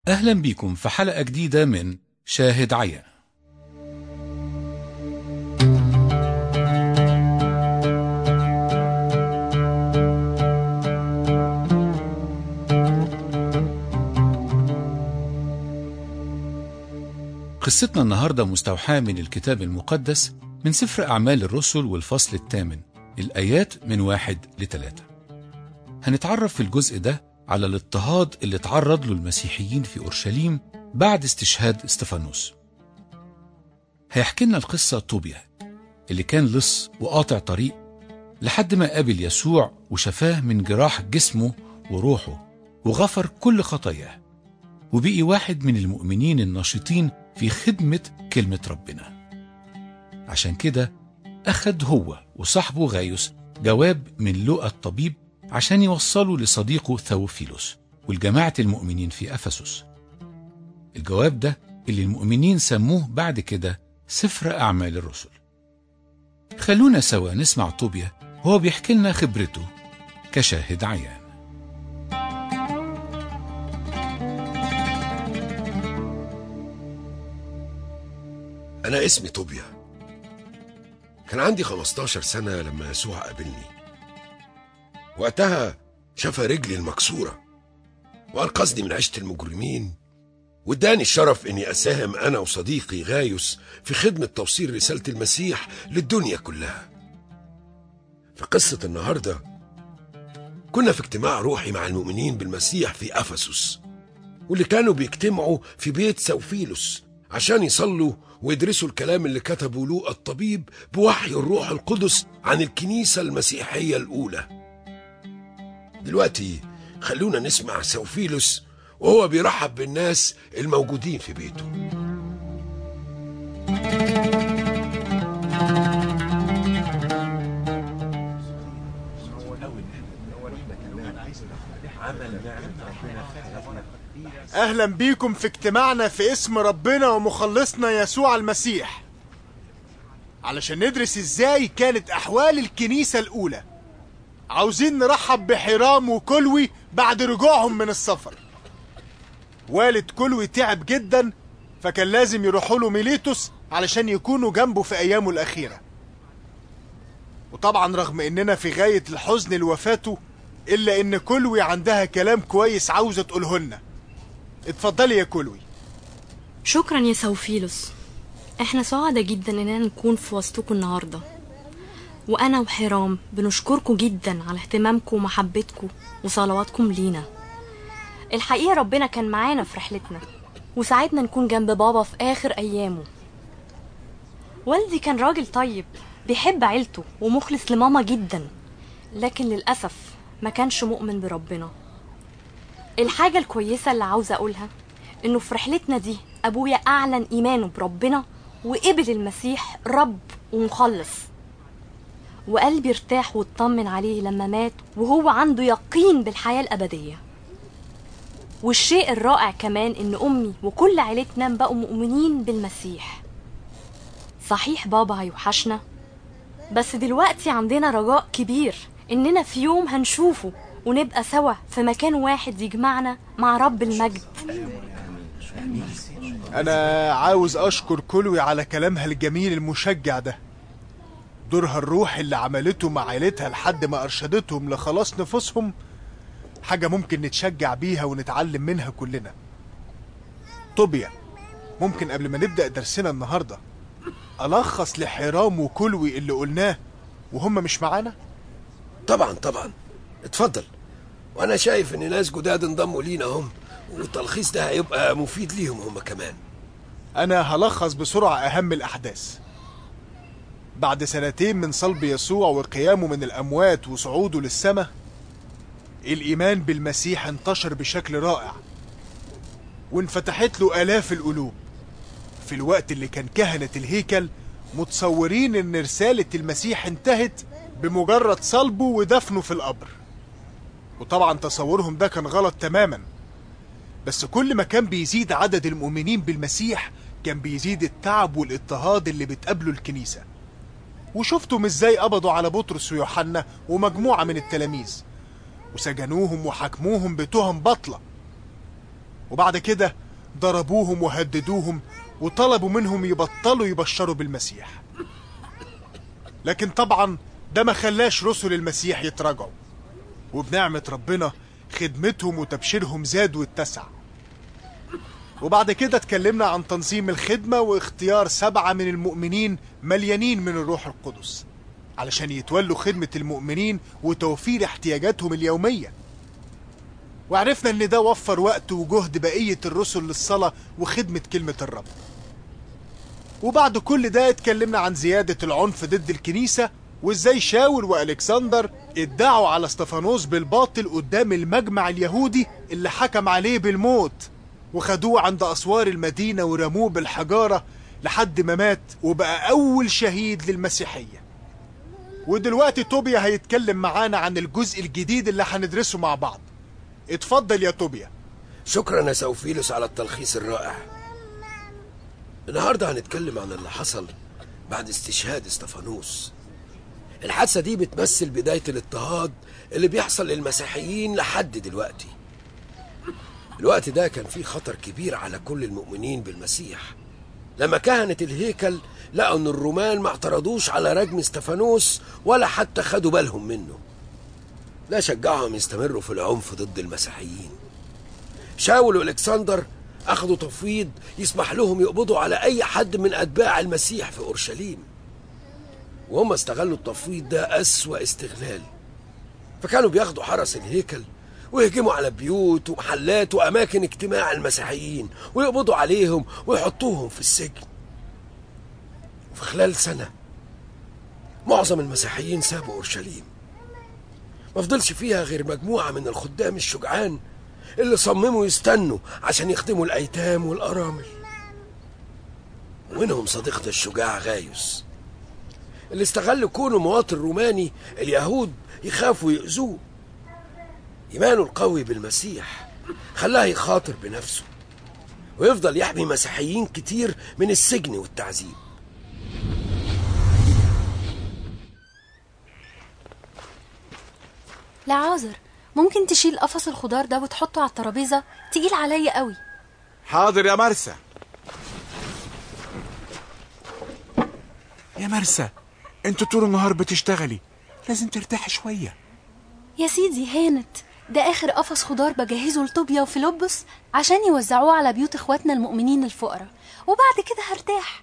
أهلا بيكم في حلقة جديدة من شاهد عيان قصتنا النهاردة مستوحاة من الكتاب المقدس من سفر أعمال الرسل والفصل الثامن الآيات من واحد لثلاثة هنتعرف في الجزء ده على الاضطهاد اللي تعرض له المسيحيين في أورشليم بعد استشهاد استفانوس هيحكي لنا القصة طوبيا اللي كان لص وقاطع طريق لحد ما قابل يسوع وشفاه من جراح جسمه وروحه وغفر كل خطاياه وبقي واحد من المؤمنين النشيطين في خدمة كلمة ربنا عشان كده أخد هو وصاحبه غايوس جواب من لقى الطبيب عشان يوصله لصديقه ثوفيلوس والجماعة المؤمنين في أفسس الجواب ده اللي المؤمنين سموه بعد كده سفر أعمال الرسل خلونا سوا نسمع طوبيا وهو بيحكي لنا خبرته كشاهد عيان أنا اسمي طوبيا كان عندي 15 سنة لما يسوع قابلني وقتها شفى رجلي المكسورة وأنقذني من عيشة المجرمين واداني الشرف اني اساهم انا وصديقي غايوس في خدمة توصيل رسالة المسيح للدنيا كلها في قصة النهاردة كنا في اجتماع روحي مع المؤمنين بالمسيح في أفسس واللي كانوا بيجتمعوا في بيت سوفيلوس عشان يصلوا ويدرسوا الكلام اللي كتبه لوقا الطبيب بوحي الروح القدس عن الكنيسة المسيحية الأولى دلوقتي خلونا نسمع سوفيلوس وهو بيرحب بالناس الموجودين في بيته اهلا بيكم في اجتماعنا في اسم ربنا ومخلصنا يسوع المسيح علشان ندرس ازاي كانت احوال الكنيسة الاولى عاوزين نرحب بحرام وكلوي بعد رجوعهم من السفر والد كلوي تعب جدا فكان لازم يروحوا له ميليتوس علشان يكونوا جنبه في ايامه الاخيرة وطبعا رغم اننا في غاية الحزن لوفاته الا ان كلوي عندها كلام كويس عاوزة تقوله لنا اتفضلي يا كلوي شكرا يا سوفيلوس احنا سعداء جدا اننا نكون في وسطكم النهارده وانا وحرام بنشكركم جدا على اهتمامكم ومحبتكم وصلواتكم لينا الحقيقه ربنا كان معانا في رحلتنا وساعدنا نكون جنب بابا في اخر ايامه والدي كان راجل طيب بيحب عيلته ومخلص لماما جدا لكن للاسف ما كانش مؤمن بربنا الحاجة الكويسة اللي عاوزة أقولها إنه في رحلتنا دي أبويا أعلن إيمانه بربنا وقبل المسيح رب ومخلص وقلبي ارتاح واطمن عليه لما مات وهو عنده يقين بالحياة الأبدية والشيء الرائع كمان إن أمي وكل عيلتنا بقوا مؤمنين بالمسيح صحيح بابا هيوحشنا بس دلوقتي عندنا رجاء كبير إننا في يوم هنشوفه ونبقى سوا في مكان واحد يجمعنا مع رب المجد انا عاوز اشكر كلوي على كلامها الجميل المشجع ده دورها الروحي اللي عملته مع عيلتها لحد ما ارشدتهم لخلاص نفوسهم حاجة ممكن نتشجع بيها ونتعلم منها كلنا طوبيا ممكن قبل ما نبدأ درسنا النهاردة ألخص لحرام وكلوي اللي قلناه وهم مش معانا طبعا طبعا اتفضل وانا شايف ان ناس جداد انضموا لينا هم والتلخيص ده هيبقى مفيد ليهم هم كمان أنا هلخص بسرعة أهم الأحداث بعد سنتين من صلب يسوع وقيامه من الأموات وصعوده للسماء الإيمان بالمسيح انتشر بشكل رائع وانفتحت له آلاف القلوب في الوقت اللي كان كهنة الهيكل متصورين إن رسالة المسيح انتهت بمجرد صلبه ودفنه في القبر وطبعا تصورهم ده كان غلط تماما بس كل ما كان بيزيد عدد المؤمنين بالمسيح كان بيزيد التعب والاضطهاد اللي بتقابله الكنيسة وشفتم ازاي قبضوا على بطرس ويوحنا ومجموعة من التلاميذ وسجنوهم وحكموهم بتهم بطلة وبعد كده ضربوهم وهددوهم وطلبوا منهم يبطلوا يبشروا بالمسيح لكن طبعا ده ما خلاش رسل المسيح يتراجعوا وبنعمة ربنا خدمتهم وتبشيرهم زاد واتسع وبعد كده اتكلمنا عن تنظيم الخدمة واختيار سبعة من المؤمنين مليانين من الروح القدس علشان يتولوا خدمة المؤمنين وتوفير احتياجاتهم اليومية وعرفنا ان ده وفر وقت وجهد بقية الرسل للصلاة وخدمة كلمة الرب وبعد كل ده اتكلمنا عن زيادة العنف ضد الكنيسة وازاي شاول والكسندر ادعوا على استفانوس بالباطل قدام المجمع اليهودي اللي حكم عليه بالموت وخدوه عند اسوار المدينة ورموه بالحجارة لحد ما مات وبقى اول شهيد للمسيحية ودلوقتي توبيا هيتكلم معانا عن الجزء الجديد اللي هندرسه مع بعض اتفضل يا توبيا شكرا يا سوفيلوس على التلخيص الرائع النهارده هنتكلم عن اللي حصل بعد استشهاد استفانوس الحادثة دي بتمثل بداية الاضطهاد اللي بيحصل للمسيحيين لحد دلوقتي الوقت ده كان فيه خطر كبير على كل المؤمنين بالمسيح لما كهنة الهيكل لقوا ان الرومان ما اعترضوش على رجم استفانوس ولا حتى خدوا بالهم منه ده شجعهم يستمروا في العنف ضد المسيحيين شاول والكسندر اخذوا تفويض يسمح لهم يقبضوا على اي حد من اتباع المسيح في اورشليم وهم استغلوا التفويض ده اسوا استغلال فكانوا بياخدوا حرس الهيكل ويهجموا على بيوت ومحلات واماكن اجتماع المسيحيين ويقبضوا عليهم ويحطوهم في السجن وفي خلال سنه معظم المسيحيين سابوا اورشليم ما فضلش فيها غير مجموعه من الخدام الشجعان اللي صمموا يستنوا عشان يخدموا الايتام والارامل ومنهم صديقنا الشجاع غايوس اللي استغل كونه مواطن روماني اليهود يخافوا يأذوه إيمانه القوي بالمسيح خلاه يخاطر بنفسه ويفضل يحمي مسيحيين كتير من السجن والتعذيب لا عازر ممكن تشيل قفص الخضار ده وتحطه على الترابيزة تقيل عليا قوي حاضر يا مرسى يا مرسى انت طول النهار بتشتغلي لازم ترتاحي شوية يا سيدي هانت ده آخر قفص خضار بجهزه لطوبيا وفيلبس عشان يوزعوه على بيوت اخواتنا المؤمنين الفقراء وبعد كده هرتاح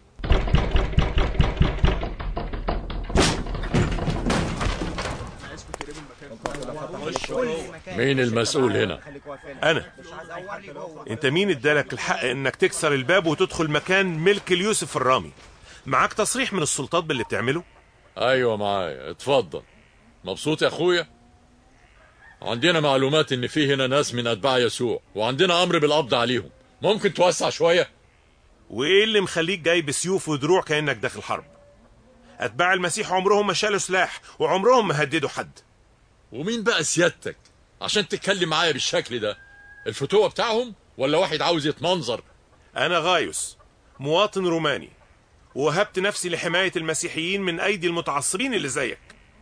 مين المسؤول هنا انا انت مين ادالك الحق انك تكسر الباب وتدخل مكان ملك اليوسف الرامي معاك تصريح من السلطات باللي بتعمله ايوه معايا اتفضل مبسوط يا اخويا عندنا معلومات ان في هنا ناس من اتباع يسوع وعندنا امر بالقبض عليهم ممكن توسع شويه وايه اللي مخليك جاي بسيوف ودروع كانك داخل حرب اتباع المسيح عمرهم ما شالوا سلاح وعمرهم ما هددوا حد ومين بقى سيادتك عشان تتكلم معايا بالشكل ده الفتوة بتاعهم ولا واحد عاوز يتمنظر انا غايوس مواطن روماني ووهبت نفسي لحماية المسيحيين من ايدي المتعصبين اللي زيك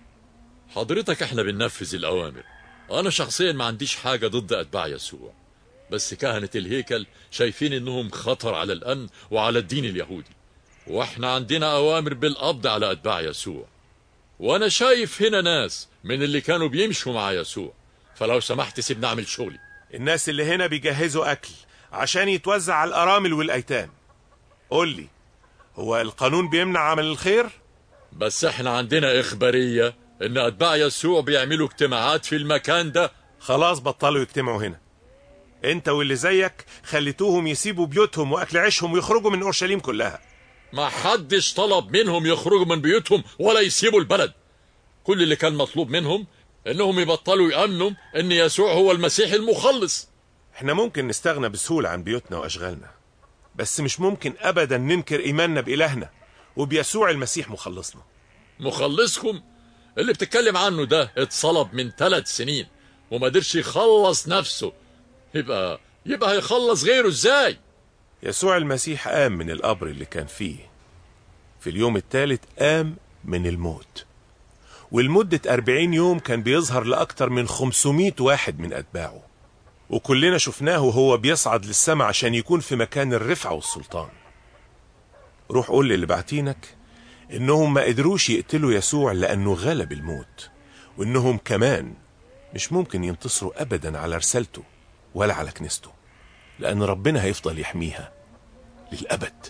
حضرتك احنا بننفذ الاوامر انا شخصيا ما عنديش حاجة ضد اتباع يسوع بس كهنة الهيكل شايفين انهم خطر على الامن وعلى الدين اليهودي واحنا عندنا اوامر بالقبض على اتباع يسوع وانا شايف هنا ناس من اللي كانوا بيمشوا مع يسوع فلو سمحت سيبني اعمل شغلي الناس اللي هنا بيجهزوا اكل عشان يتوزع على الارامل والايتام قول لي هو القانون بيمنع عمل الخير بس احنا عندنا اخبارية ان اتباع يسوع بيعملوا اجتماعات في المكان ده خلاص بطلوا يجتمعوا هنا انت واللي زيك خليتوهم يسيبوا بيوتهم واكل عيشهم ويخرجوا من اورشليم كلها ما حدش طلب منهم يخرجوا من بيوتهم ولا يسيبوا البلد كل اللي كان مطلوب منهم انهم يبطلوا يأمنوا ان يسوع هو المسيح المخلص احنا ممكن نستغنى بسهولة عن بيوتنا واشغالنا بس مش ممكن ابدا ننكر ايماننا بالهنا وبيسوع المسيح مخلصنا مخلصكم اللي بتتكلم عنه ده اتصلب من ثلاث سنين وما قدرش يخلص نفسه يبقى يبقى هيخلص غيره ازاي يسوع المسيح قام من القبر اللي كان فيه في اليوم الثالث قام من الموت ولمدة أربعين يوم كان بيظهر لأكتر من خمسمائة واحد من أتباعه وكلنا شفناه وهو بيصعد للسماء عشان يكون في مكان الرفعة والسلطان روح قول للي بعتينك انهم ما قدروش يقتلوا يسوع لانه غلب الموت وانهم كمان مش ممكن ينتصروا ابدا على رسالته ولا على كنيسته لان ربنا هيفضل يحميها للابد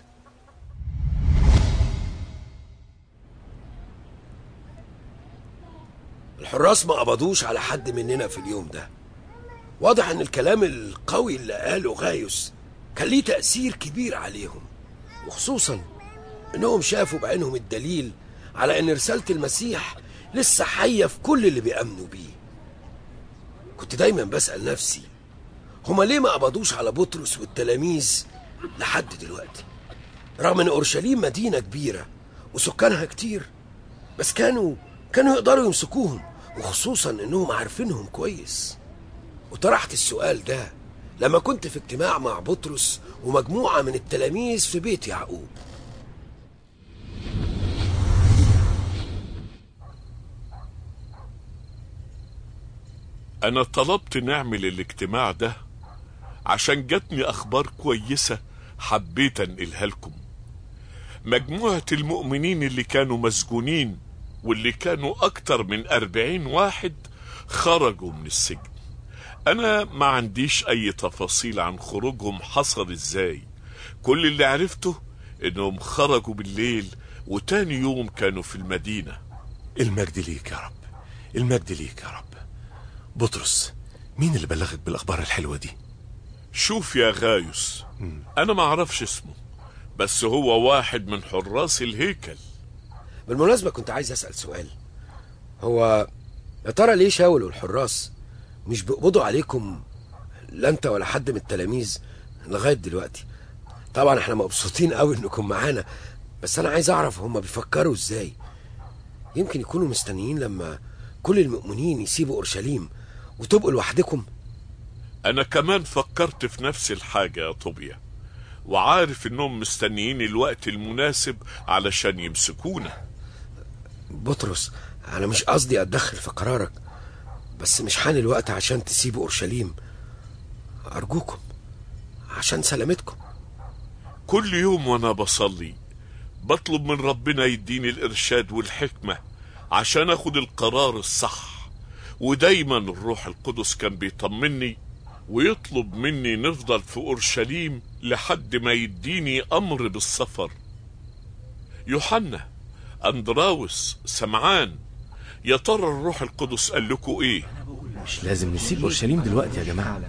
الحراس ما قبضوش على حد مننا في اليوم ده واضح ان الكلام القوي اللي قاله غايوس كان ليه تأثير كبير عليهم وخصوصا انهم شافوا بعينهم الدليل على ان رسالة المسيح لسه حية في كل اللي بيأمنوا بيه كنت دايما بسأل نفسي هما ليه ما قبضوش على بطرس والتلاميذ لحد دلوقتي رغم ان اورشليم مدينة كبيرة وسكانها كتير بس كانوا كانوا يقدروا يمسكوهم وخصوصا انهم عارفينهم كويس وطرحت السؤال ده لما كنت في اجتماع مع بطرس ومجموعة من التلاميذ في بيت يعقوب أنا طلبت نعمل الاجتماع ده عشان جاتني أخبار كويسة حبيت أنقلها لكم مجموعة المؤمنين اللي كانوا مسجونين واللي كانوا أكتر من أربعين واحد خرجوا من السجن أنا ما عنديش أي تفاصيل عن خروجهم حصل إزاي كل اللي عرفته إنهم خرجوا بالليل وتاني يوم كانوا في المدينة المجد ليك يا رب المجد ليك يا رب بطرس مين اللي بلغك بالاخبار الحلوه دي شوف يا غايوس أنا ما أعرفش اسمه بس هو واحد من حراس الهيكل بالمناسبة كنت عايز أسأل سؤال هو يا ترى ليه شاول والحراس مش بيقبضوا عليكم لا انت ولا حد من التلاميذ لغاية دلوقتي طبعا احنا مبسوطين قوي انكم معانا بس انا عايز اعرف هما بيفكروا ازاي يمكن يكونوا مستنيين لما كل المؤمنين يسيبوا اورشليم وتبقوا لوحدكم أنا كمان فكرت في نفس الحاجة يا طوبيا وعارف إنهم مستنيين الوقت المناسب علشان يمسكونا بطرس انا مش قصدي اتدخل في قرارك بس مش حان الوقت عشان تسيبوا اورشليم ارجوكم عشان سلامتكم كل يوم وأنا بصلي بطلب من ربنا يديني الإرشاد والحكمة عشان أخد القرار الصح ودايما الروح القدس كان بيطمني ويطلب مني نفضل في أورشليم لحد ما يديني أمر بالسفر يوحنا أندراوس سمعان يا ترى الروح القدس قال لكم إيه مش لازم نسيب اورشليم دلوقتي يا جماعه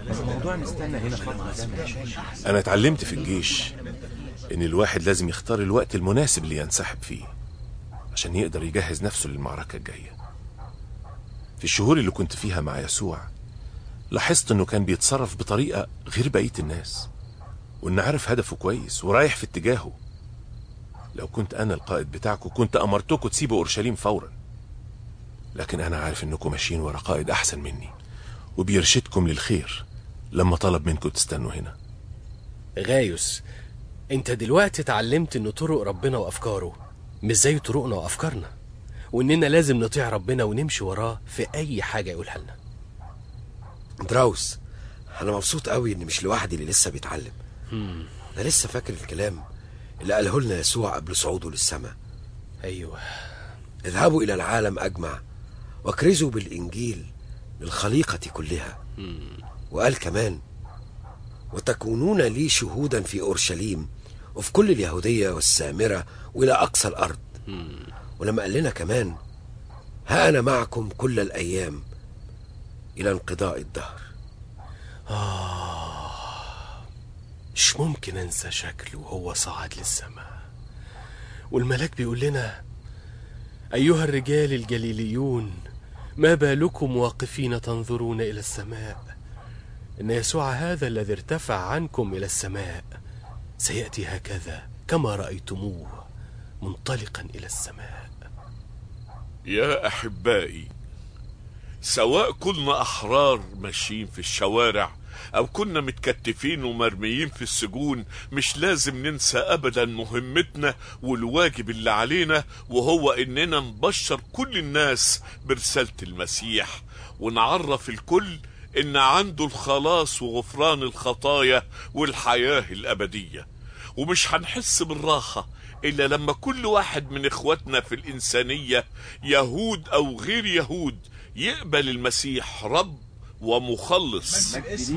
انا اتعلمت في الجيش ان الواحد لازم يختار الوقت المناسب اللي ينسحب فيه عشان يقدر يجهز نفسه للمعركة الجاية في الشهور اللي كنت فيها مع يسوع لاحظت انه كان بيتصرف بطريقة غير بقية الناس وان عارف هدفه كويس ورايح في اتجاهه لو كنت انا القائد بتاعكم كنت امرتكم تسيبوا اورشليم فورا لكن انا عارف انكم ماشيين ورا قائد احسن مني وبيرشدكم للخير لما طلب منكم تستنوا هنا غايوس انت دلوقتي اتعلمت ان طرق ربنا وافكاره مش زي طرقنا وافكارنا واننا لازم نطيع ربنا ونمشي وراه في اي حاجه يقولها لنا دراوس انا مبسوط قوي اني مش لوحدي اللي لسه بيتعلم انا لسه فاكر الكلام اللي قاله لنا يسوع قبل صعوده للسماء ايوه اذهبوا الى العالم اجمع واكرزوا بالانجيل للخليقه كلها وقال كمان وتكونون لي شهودا في اورشليم وفي كل اليهوديه والسامره والى اقصى الارض ولما قال لنا كمان ها انا معكم كل الايام الى انقضاء الدهر مش ممكن انسى شكله وهو صعد للسماء والملاك بيقول لنا ايها الرجال الجليليون ما بالكم واقفين تنظرون الى السماء ان يسوع هذا الذي ارتفع عنكم الى السماء سياتي هكذا كما رايتموه منطلقا الى السماء يا أحبائي سواء كنا أحرار ماشيين في الشوارع أو كنا متكتفين ومرميين في السجون مش لازم ننسى أبدا مهمتنا والواجب اللي علينا وهو إننا نبشر كل الناس برسالة المسيح ونعرف الكل إن عنده الخلاص وغفران الخطايا والحياة الأبدية ومش هنحس بالراحة إلا لما كل واحد من إخواتنا في الإنسانية يهود أو غير يهود يقبل المسيح رب ومخلص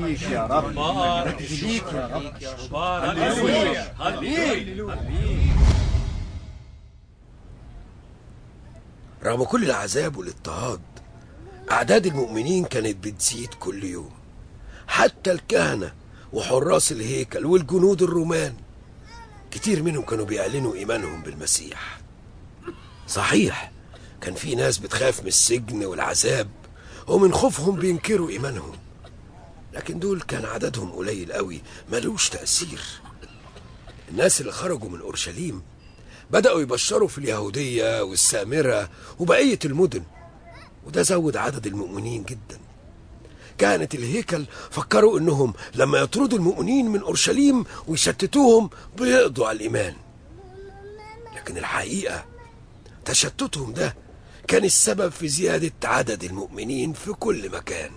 رغم كل العذاب والاضطهاد أعداد المؤمنين كانت بتزيد كل يوم حتى الكهنة وحراس الهيكل والجنود الرومان كتير منهم كانوا بيعلنوا إيمانهم بالمسيح صحيح كان في ناس بتخاف من السجن والعذاب ومن خوفهم بينكروا إيمانهم لكن دول كان عددهم قليل قوي ملوش تأثير الناس اللي خرجوا من أورشليم بدأوا يبشروا في اليهودية والسامرة وبقية المدن وده زود عدد المؤمنين جدا كانت الهيكل فكروا انهم لما يطردوا المؤمنين من اورشليم ويشتتوهم بيقضوا على الايمان لكن الحقيقه تشتتهم ده كان السبب في زياده عدد المؤمنين في كل مكان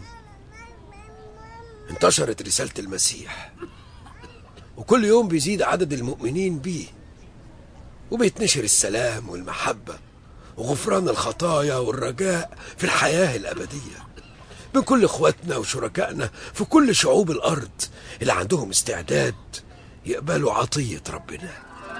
انتشرت رساله المسيح وكل يوم بيزيد عدد المؤمنين بيه وبيتنشر السلام والمحبه وغفران الخطايا والرجاء في الحياه الابديه من كل اخواتنا وشركائنا في كل شعوب الارض اللي عندهم استعداد يقبلوا عطيه ربنا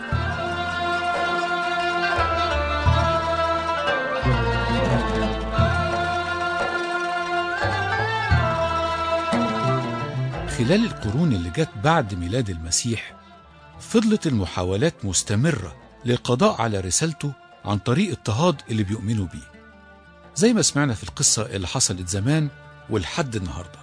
خلال القرون اللي جت بعد ميلاد المسيح فضلت المحاولات مستمرة للقضاء على رسالته عن طريق اضطهاد اللي بيؤمنوا بيه زي ما سمعنا في القصة اللي حصلت زمان ولحد النهاردة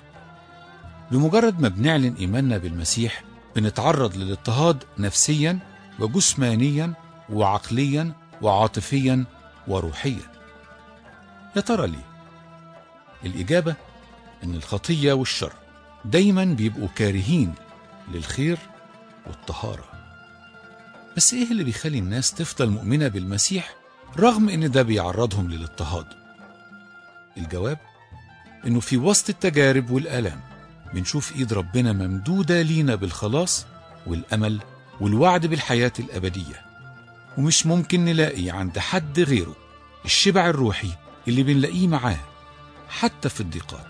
بمجرد ما بنعلن إيماننا بالمسيح بنتعرض للاضطهاد نفسيا وجسمانيا وعقليا وعاطفيا وروحيا يا ترى ليه؟ الإجابة إن الخطية والشر دايما بيبقوا كارهين للخير والطهارة بس إيه اللي بيخلي الناس تفضل مؤمنة بالمسيح رغم إن ده بيعرضهم للاضطهاد؟ الجواب إنه في وسط التجارب والآلام بنشوف إيد ربنا ممدودة لينا بالخلاص والأمل والوعد بالحياة الأبدية ومش ممكن نلاقي عند حد غيره الشبع الروحي اللي بنلاقيه معاه حتى في الضيقات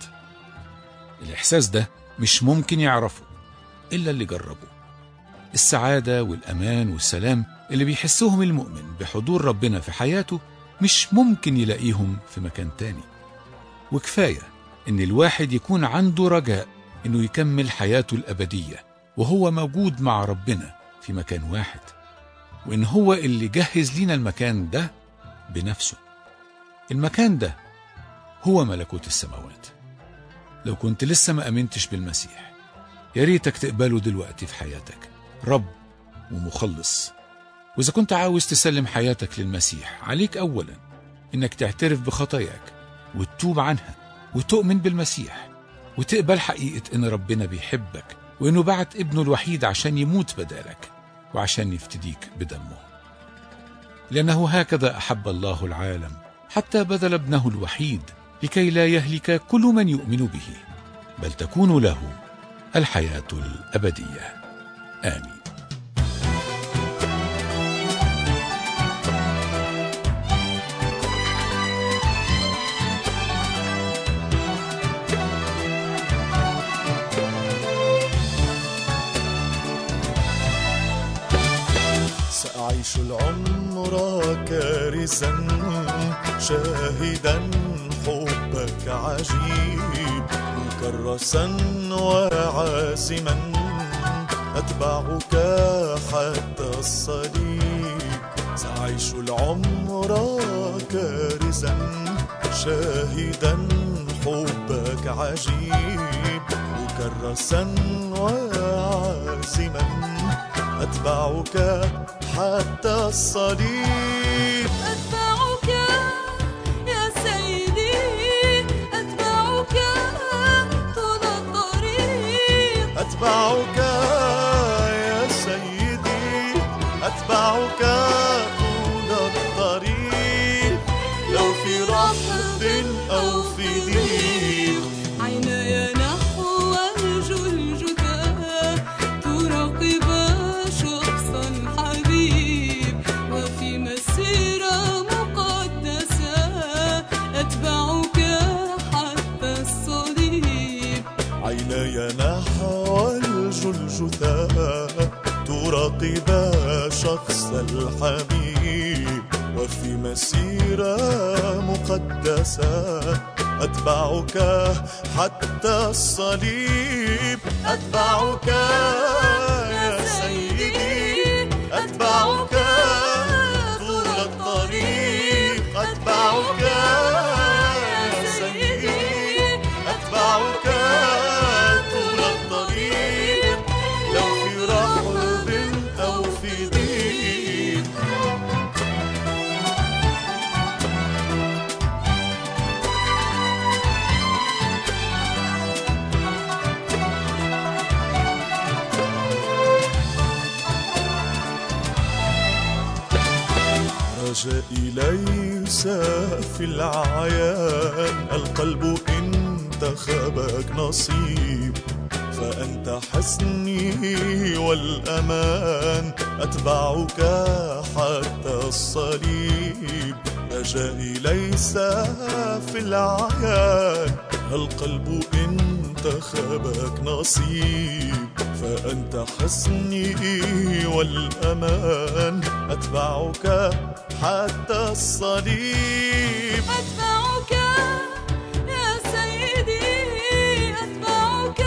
الإحساس ده مش ممكن يعرفه إلا اللي جربه السعادة والأمان والسلام اللي بيحسهم المؤمن بحضور ربنا في حياته مش ممكن يلاقيهم في مكان تاني وكفاية إن الواحد يكون عنده رجاء إنه يكمل حياته الأبدية وهو موجود مع ربنا في مكان واحد وإن هو اللي جهز لينا المكان ده بنفسه المكان ده هو ملكوت السماوات لو كنت لسه ما أمنتش بالمسيح يا ريتك تقبله دلوقتي في حياتك رب ومخلص وإذا كنت عاوز تسلم حياتك للمسيح عليك أولا إنك تعترف بخطاياك وتتوب عنها وتؤمن بالمسيح وتقبل حقيقة إن ربنا بيحبك وإنه بعت ابنه الوحيد عشان يموت بدالك وعشان يفتديك بدمه لأنه هكذا أحب الله العالم حتى بذل ابنه الوحيد لكي لا يهلك كل من يؤمن به بل تكون له الحياة الأبدية آمين سأعيش العمر كارزا شاهدا حبك عجيب مكرسا وعازما أتبعك حتى الصليب سأعيش العمر كارزا شاهدا حبك عجيب مكرسا وعازما أتبعك حتى الصليب أتبعك يا سيدي أتبعك طول الطريق أتبعك يا سيدي أتبعك طول الطريق لو في رفض أو في ضيق عيناي جثاه تراقب شخص الحبيب وفي مسيرة مقدسة أتبعك حتى الصليب أتبعك يا سيدي أتبعك طول الطريق أتبعك يا سيدي أتبعك طول الطريق لو في رحب أو في ضيق رجائي ليس في العيان القلب انتخبك نصيب فأنت حسني والأمان أتبعك حتى الصليب رجائي ليس في العيان القلب انتخبك نصيب فأنت حسني والأمان أتبعك حتى الصليب أتبعك يا سيدي أتبعك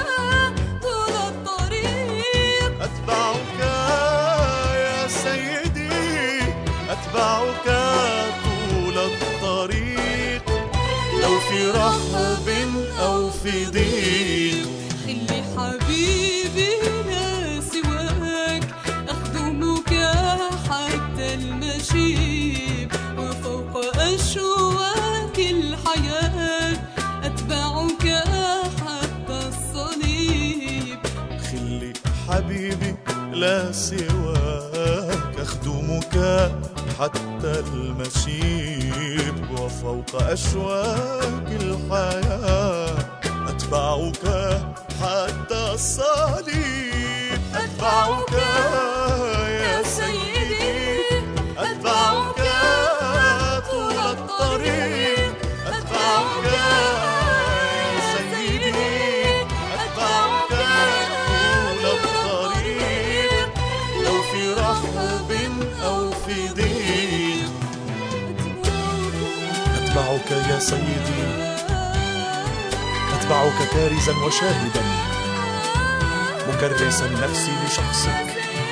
طول الطريق أتبعك يا سيدي أتبعك طول الطريق لو في رحب أو في ضيق خلي حبيبي يا سواك أخدمك حتى المشيب وفوق أشواك الحياة أتبعك حتى الصليب خلي حبيبي لا سواك أخدمك حتى المشيب وفوق أشواك الحياة أتبعك حتى الصليب أتبعك يا سيدي أتبعك طول الطريق أتبعك يا سيدي أتبعك طول الطريق لو في رحب أو في ضيق أتبعك يا سيدي أتبعك كارزا وشاهدا مكرسا نفسي لشخصك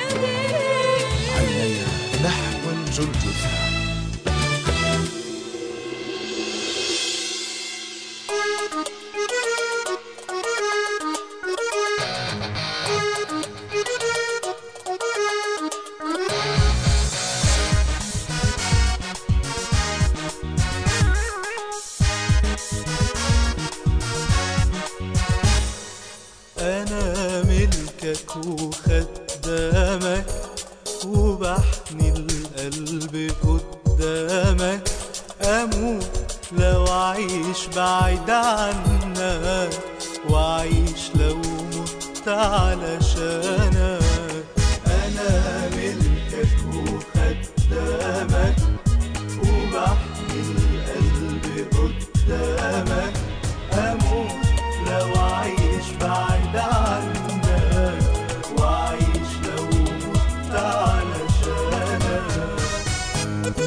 عيني نحو الجلجثة أنا ملكك وخدامك وبحني القلب قدامك أموت لو أعيش بعيد عنك وأعيش لو مت علشانك أنا ملكك وخدامك وبحني القلب قدامك أموت لو أعيش بعيد عنك وأعيش لو مت علشانك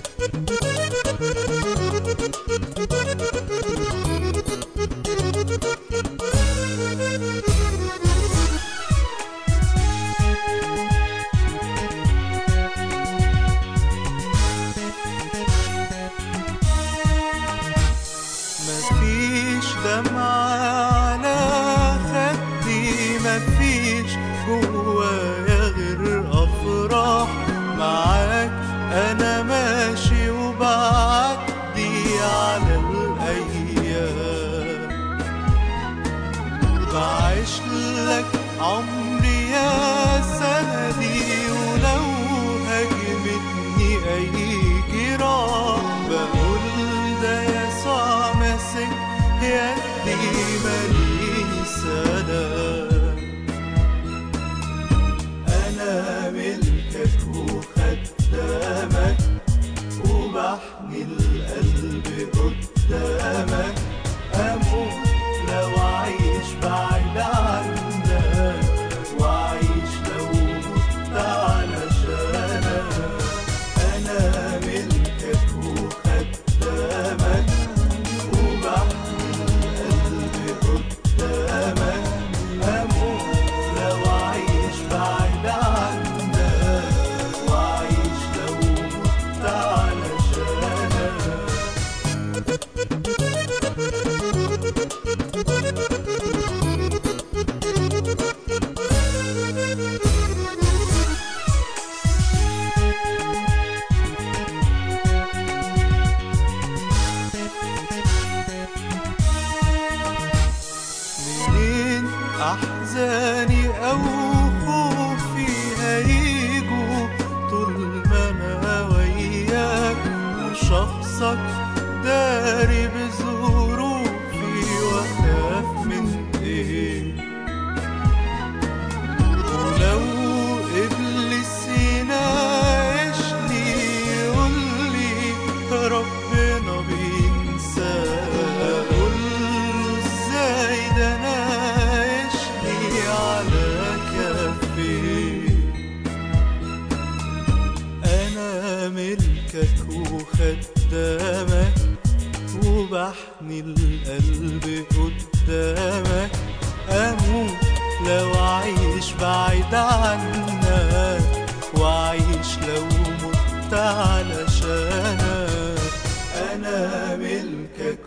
ملكك وخدامك وبحمي القلب قدامك أموت لو أعيش بعيد عنك وأعيش لو مت علشانك أنا ملكك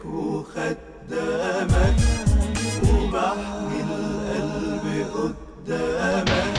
وخدامك وبحمي القلب قدامك